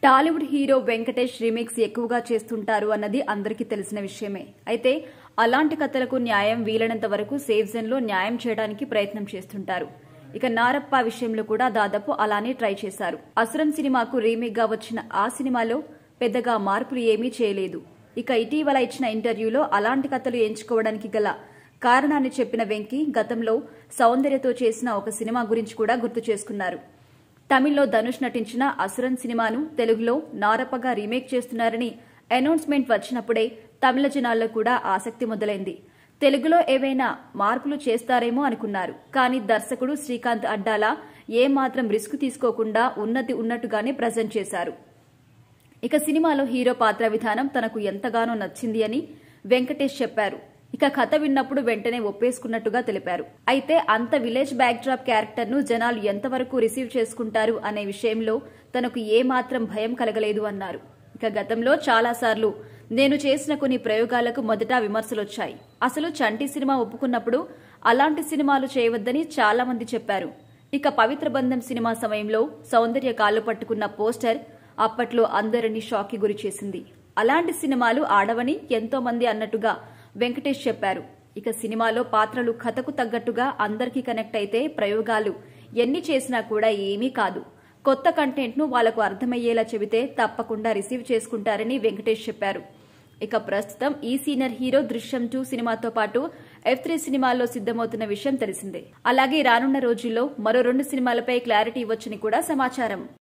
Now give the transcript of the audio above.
Tollywood hero Venkatesh remakes ఎక్కువగా చేస్తుంటారు అన్నది అందరికీ తెలిసిన విషయమే అయితే అలాంటి కథలకు న్యాయం వీలైనంత వరకు సేఫ్ జోన్ లో న్యాయం చేయడానికి ప్రయత్నం చేస్తుంటారు ఇక నారప్ప విషయంలో కూడా దాదాపు అలానే ట్రై చేశారు అసురన్ సినిమాకు రీమేక్ గా వచ్చిన ఆ సినిమాలో పెద్దగా మార్పులు ఏమీ చేయలేదు ఇక ఇటీవల ఇచ్చిన ఇంటర్వ్యూలో అలాంటి కథలు ఎంచుకోవడానికి గల కారణాన్ని చెప్పిన వెంకీ గతంలో సౌందర్యతో చేసిన ఒక సినిమా గురించి కూడా గుర్తు చేసుకున్నారు తమిళ్లో ధనుష్ నటించిన అసురన్ సినిమాను తెలుగులో నారప్పగా రీమేక్ చేస్తున్నారని అనౌన్స్మెంట్ వచ్చినప్పుడే తమిళ జనాల్లో కూడా ఆసక్తి మొదలైంది తెలుగులో ఏవైనా మార్పులు చేస్తారేమో అనుకున్నారు కానీ దర్శకుడు శ్రీకాంత్ అడ్డాలా ఏమాత్రం రిస్క్ తీసుకోకుండా ఉన్నది ఉన్నట్టుగానే ప్రజెంట్ చేశారు ఇక సినిమాలో హీరో పాత్ర విధానం తనకు ఎంతగానో నచ్చింది అని వెంకటేష్ చెప్పారు ఇక కథ విన్నప్పుడు వెంటనే ఒప్పేసుకున్నట్టుగా తెలిపారు అయితే అంత విలేజ్ బ్యాక్ డ్రాప్ క్యారెక్టర్ ను జనాలు ఎంతవరకు రిసీవ్ చేసుకుంటారు అనే విషయంలో తనకు ఏమాత్రం భయం కలగలేదు అన్నారు ఇక గతంలో చాలాసార్లు నేను చేసిన కొన్ని ప్రయోగాలకు మొదట విమర్శలొచ్చాయి అసలు చంటి సినిమా ఒప్పుకున్నప్పుడు అలాంటి సినిమాలు చేయవద్దని చాలా మంది చెప్పారు ఇక పవిత్ర బంధం సినిమా సమయంలో సౌందర్య కాళ్ళు పట్టుకున్న పోస్టర్ అప్పట్లో అందరినీ షాక్కి గురి చేసింది అలాంటి సినిమాలు ఆడవని ఎంతో మంది అన్నట్టుగా వెంకటేష్ చెప్పారు ఇక సినిమాలో పాత్రలు కథకు తగ్గట్టుగా అందరికీ కనెక్ట్ అయితే ప్రయోగాలు ఎన్ని చేసినా కూడా ఏమీ కాదు కొత్త కంటెంట్ ను వాళ్లకు అర్థమయ్యేలా చెబితే తప్పకుండా రిసీవ్ చేసుకుంటారని వెంకటేష్ చెప్పారు ఇక ప్రస్తుతం ఈ సీనియర్ హీరో దృశ్యం టూ సినిమాతో పాటు ఎఫ్ త్రీ సినిమాల్లో సిద్దమవుతున్న విషయం తెలిసిందే అలాగే రానున్న రోజుల్లో మరో రెండు సినిమాలపై క్లారిటీ ఇవ్వచ్చని కూడా సమాచారం